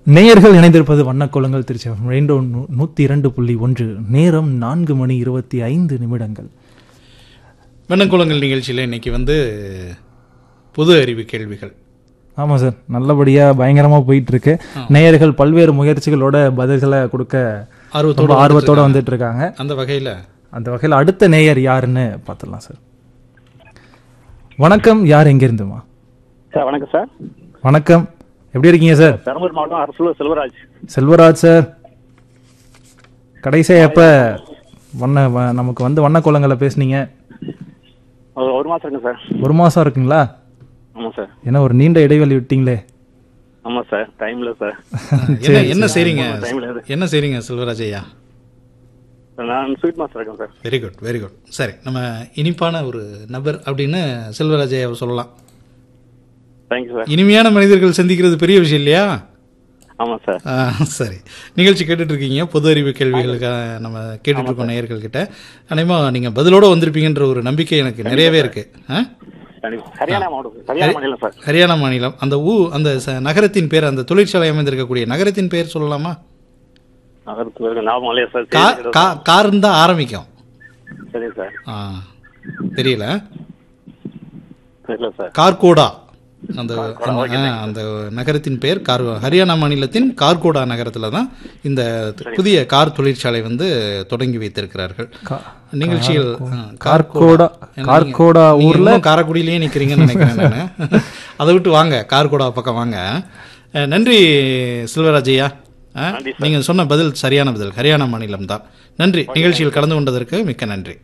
நேயர்கள் இணைந்திருப்பது வண்ணக்கோலங்கள் திருச்சி ரெயின்போ நூ- நூத்தி இரண்டு புள்ளி ஒன்று நேரம் நான்கு மணி இருபத்தி ஐந்து நிமிடங்கள் வெண்ணக்குளங்கள் நிகழ்ச்சியில் இன்னைக்கு வந்து பொது அறிவு கேள்விகள் ஆமா சார் நல்லபடியா பயங்கரமா போயிட்டு இருக்கு நேயர்கள் பல்வேறு முயற்சிகளோட பதில்களை கொடுக்க ஆர்வத்தோட ரொம்ப ஆர்வத்தோட வந்துட்டு இருக்காங்க அந்த வகையில் அந்த வகையில் அடுத்த நேயர் யாருன்னு பார்த்துடலாம் சார் வணக்கம் யார் எங்கிருந்துமா சார் வணக்கம் சார் வணக்கம் எப்படி இருக்கீங்க சார் பெரம்பலூர் மாவட்டம் அரசூர் செல்வராஜ் செல்வராஜ் சார் கடைசியா எப்ப வண்ண வ- நமக்கு வந்து வண்ணக்கோலங்களை பேசுனீங்க ஒரு ஒரு மாசம் இருக்கு சார் ஒரு மாசம் இருக்குங்களா ஆமாம் சார் ஏன்னா ஒரு நீண்ட இடைவெளி விட்டீங்களே ஆமாம் சார் டைம்ல சார் என்ன என்ன செய்றீங்க டைம்ல இது என்ன செய்றீங்க செல்வராஜ் ஐயா நான் ஸ்வீட் மாஸ்டர் இருக்கேன் sir very good very good சரி நம்ம இனிப்பான ஒரு நபர் அப்படின்னு செல்வராஜ் ஐயாவை சொல்லலாம் தேங்க்யூ சார் இனிமையான மனிதர்கள் சந்திக்கிறது பெரிய விஷயம் இல்லையா ஆமாம் சார் ஆ, சரி நிகழ்ச்சி கேட்டுட்டு இருக்கீங்க பொது அறிவு கேள்விகளுக்காக நம்ம கேட்டுட்டு இருக்கோம் நேயர்கள் கிட்ட அனைமா நீங்க பதிலோட வந்திருப்பீங்கன்ற ஒரு நம்பிக்கை எனக்கு நிறையவே இருக்கு ஆ? கண்டிப்பா. ஹரியானா மாவட்டம் ஹரியானா மாநிலம் சார் ஹரியானா மாநிலம் அந்த ஊ அந்த ச- நகரத்தின் பேர் அந்த தொழிற்சாலை அமைந்திருக்கக்கூடிய நகரத்தின் பேர் சொல்லலாமா அதற்கு பிறகு ஞாபகம் இல்லையா சார் கா சரி, கா காருன்னு தான் ஆரம்பிக்கும் சரி சார் ஆ தெரியல தெரியல சார் கார்கோடா அந்த அந்த- ஆ, அந்த நகரத்தின் பெயர் கார் ஹரியானா மாநிலத்தின் கார்கோடா நகரத்துல தான் இந்த புதிய கார் தொழிற்சாலை வந்து தொடங்கி வைத்திருக்கிறார்கள் கா- நிகழ்ச்சிகள் ஆ, கார்கோடா ஏன்னா கார்கோடா நீங்க ஊர்ல இன்னும் காரைக்குடியிலேயே நிக்கிறீங்கன்னு நினைக்கிறேன் நான் அதை விட்டு வாங்க கார்கோடா பக்கம் வாங்க அஹ், நன்றி செல்வராஜையா அஹ், நீங்க சொன்ன பதில் சரியான பதில் ஹரியானா மாநிலம் தான் நன்றி நிகழ்ச்சியில் கலந்து கொண்டதற்கு மிக்க நன்றி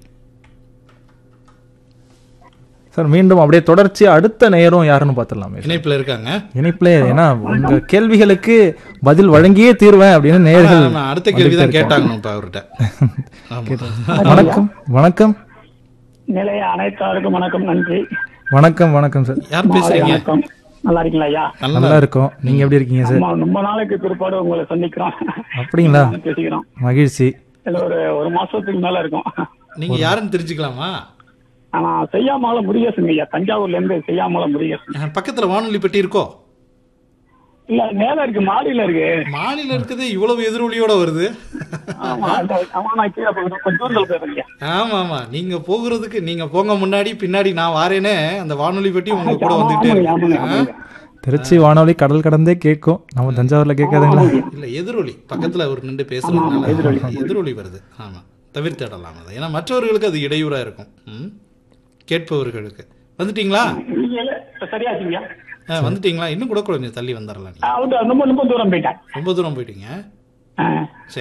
சார் மீண்டும் அப்படியே தொடர்ச்சி அடுத்த நேரம் யாருன்னு பார்த்துடலாமே இணைப்புல இருக்காங்க இணைப்பிலே ஏன்னா உங்க கேள்விகளுக்கு பதில் வழங்கியே தீர்வேன் அப்படின்னு நேயர்கள் ஆமா, அடுத்த கேள்வி தான் கேட்டாங்க இப்ப அவர்கிட்ட ஆமா. வணக்கம் வணக்கம் நிலைய அனைத்தாருக்கும் வணக்கம் நன்றி வணக்கம் வணக்கம் சார் யார் பேசுறீங்க வணக்கம் நல்லா இருக்கீங்களா ஐயா நல்லா நல்லா இருக்கோம் நீங்க எப்படி இருக்கீங்க சார் ஆமா, ரொம்ப நாளைக்கு பிற்பாடு உங்களை சந்திக்கிறோம் அப்படிங்களா பேசிக்கிறோம் மகிழ்ச்சி இதுல ஒரு ஒரு மாசத்துக்கு மேல இருக்கும் நீங்க யாருன்னு தெரிஞ்சுக்கலாமா ஆனா செய்யாமல முருகேசன் ஐயா தஞ்சாவூர்ல இருந்து செய்யாமல முருகேசன் அஹ், பக்கத்துல வானொலி பெட்டி இருக்கோ இல்ல மேல இருக்கு மாடியில இருக்கு மாநில இருக்குது இவ்வளவு எதிரொலியோட வருது ஆமா அந்த- ஆமா நான் கீழே போகிறேன் கொஞ்சம் தூரத்துல போயிருக்கேன் ஆமா ஆமா நீங்க போகிறதுக்கு நீங்க போங்க முன்னாடி பின்னாடி நான் வாரேனே அந்த வானொலி பெட்டி உங்க கூட வந்துட்டே ஆமாங்க ஆமாங்க இருக்கு ஆமாங்க திருச்சி வானொலி கடல் கடந்தே கேட்கும் நம்ம தஞ்சாவூர்ல கேட்காதுங்களா இல்ல எதிரொலி பக்கத்துல அவர் நின்று பேசுறதுனால எதிரொலி வருது ஆமா தவிர்த்திடலாம் அதை ஏன்னா மற்றவர்களுக்கு அது இடையூறா இருக்கும் ம்? கேட்பவர்களுக்கு வந்துட்டீங்களா நீங்க இல்ல- சரியாச்சுங்கய்யா ஆ, வந்துட்டீங்களா இன்னும் கூட கொஞ்சம் தள்ளி வந்துடலாம் நீங்க அவர் ரொம்ப ரொம்ப தூரம் போயிட்டேன் ரொம்ப தூரம் போயிட்டீங்க ஆ.